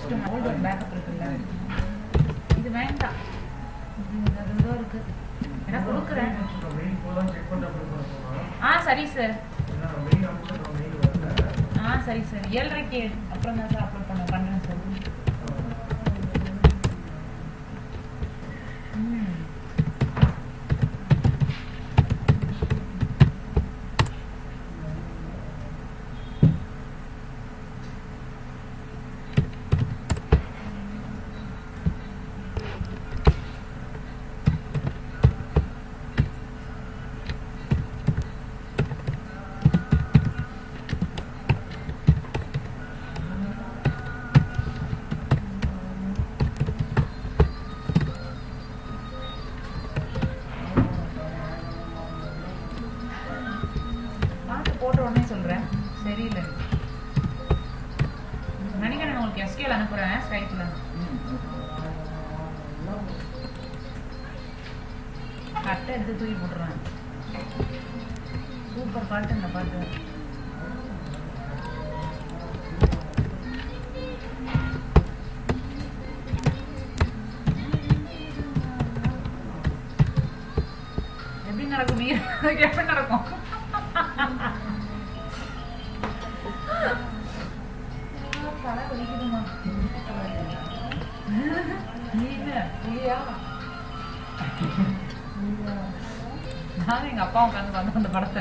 வச்சுட்டோம் ஓல்டு ஒரு பேக்கப் இருக்குல்ல இது வேண்டாம் இது அது ஏதோ இருக்கு நான் கொடுக்குறேன் மெயில் போலாம் செக் பண்ணிட்டு அப்புறம் போகலாம் ஆ சரி சார் ஏன்னா மெயில் அனுப்பிச்சு மெயில் வரல ஆ சரி சார் ஏழரைக்கு அப்புறம் தான் சார் அப்லோட் பண்ண பண்ணுறேன் சார் ம் பார்த்து போட்ட உடனே சொல்கிறேன் சரியில்லை மணிகண்டன் உங்களுக்கு எஸ்கேல அனுப்புகிறேன் ஸ்கைப்பில் கட்டை எடுத்து தூக்கி போட்டுருவேன் சூப்பர் பாட்டு இந்த பாட்டு எப்படி நடக்கும் நீ எப்படி நடக்கும் தலை வலிக்குதுமா நீ என்ன புலியா நானும் எங்க அப்பா உட்காந்து பார்த்தோம் அந்த படத்தை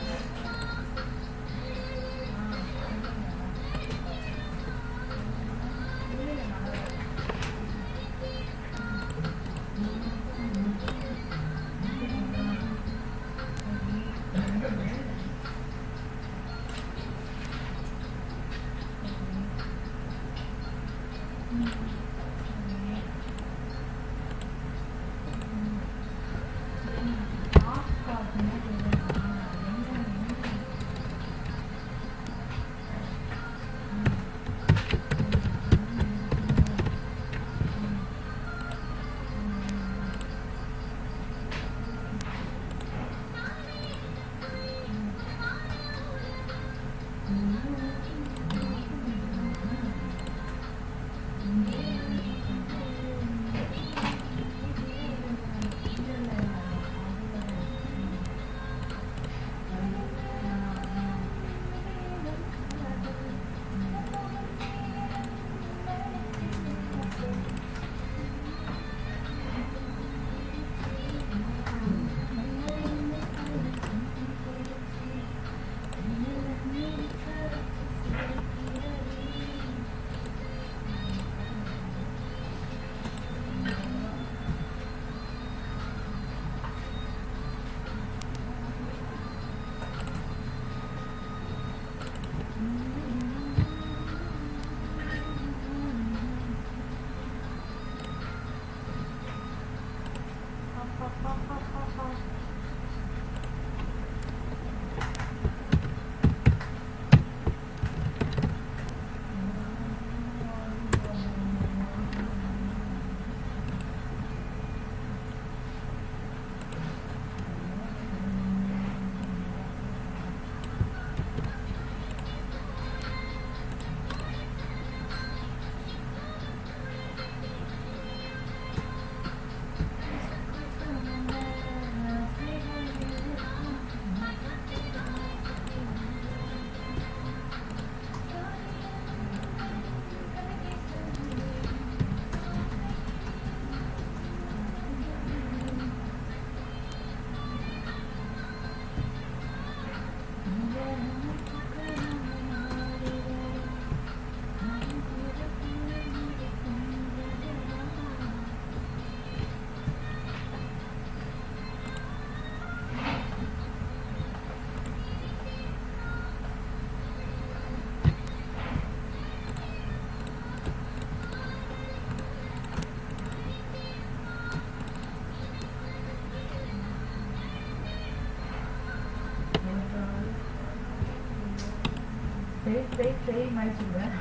சரி சரி சரி மாதிரி சொல்கிறேன்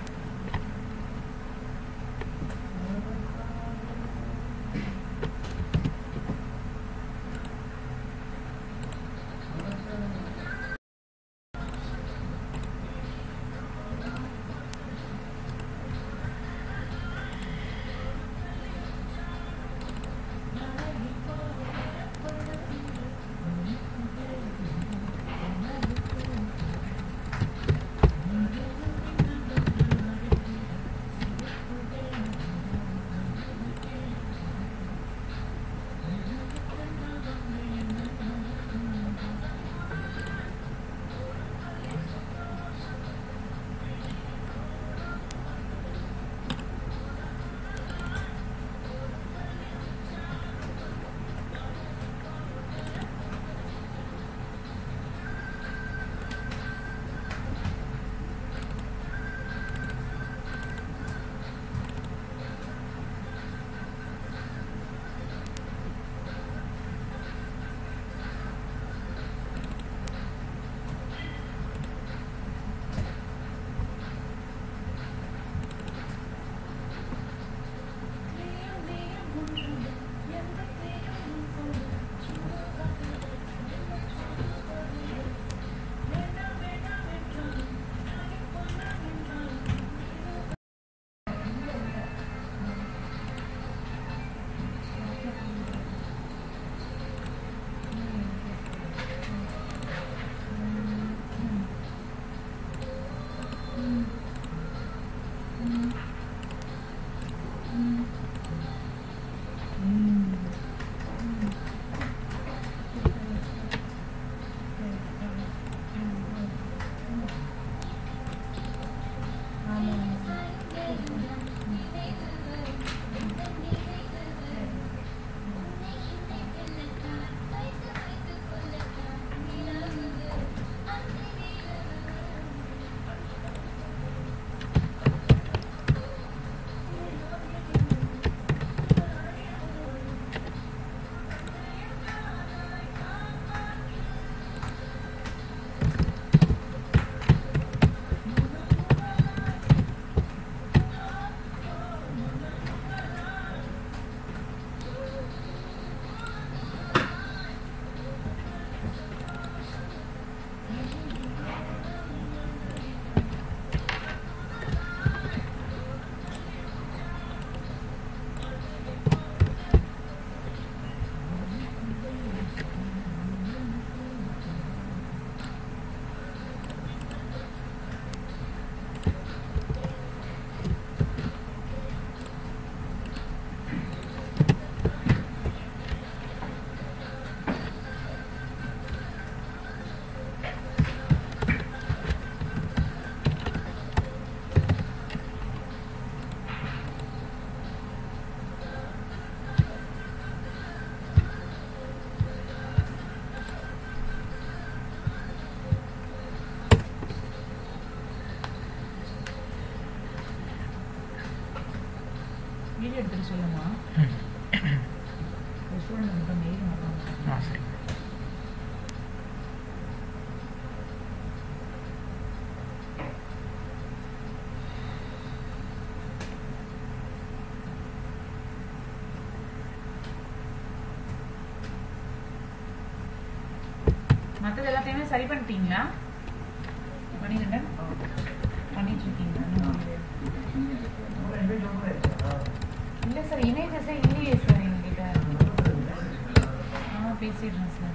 வீடியோ எடுத்துட்டு சொல்லுமா ஒரு ஸ்டூடெண்ட் மட்டும் மெயில் மட்டும் ஆ சரி மற்றது எல்லாத்தையுமே சரி பண்ணிட்டீங்களா மணிகண்டன் பண்ணிட்டு இருக்கீங்களா ஒரு ரெண்டு பேர் ஜோக்கர் ஆயிடுச்சா? இல்லை சார் இமேஜஸே இல்லையே சார் எங்ககிட்ட ஆ பேசிடுறேன் சார்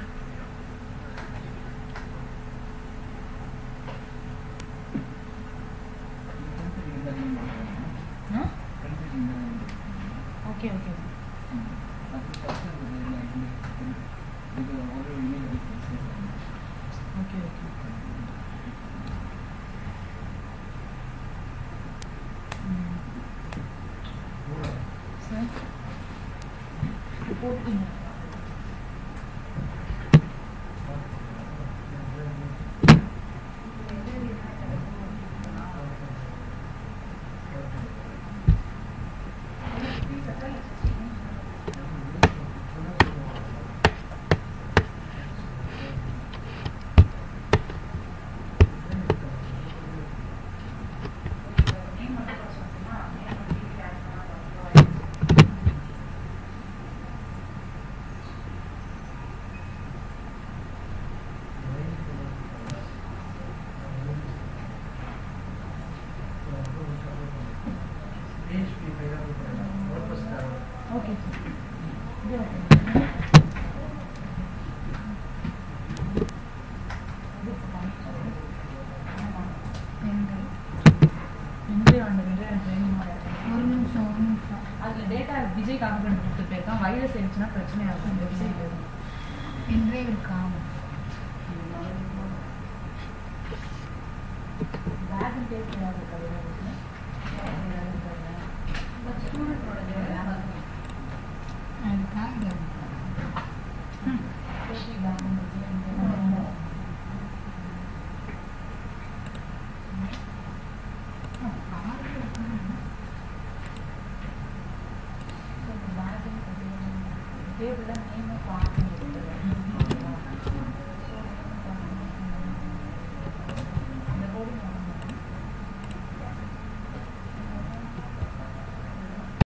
ஆ ஓகே ஓகே ஓகே ஓகே ம் சார் போட்டீங்க PHP ஃபைலா கொடுக்குறேன். WordPress க்காக. ஓகே சார் இது ஓகே ஒரு நிமிஷம் ஒரு நிமிஷம் அதில் டேட்டா விஜய் காப்பி பண்ணி கொடுத்துட்டு போயிருக்கான் வைரஸ் ஆயிடுச்சுன்னா பிரச்சனை ஆகும் வெப்சைட் என்றே இருக்காம் பேக் டேஸ்ட் ஏதாவது இருக்கா அதுக்காக டேபிளில் நேம் பார்க்கணும்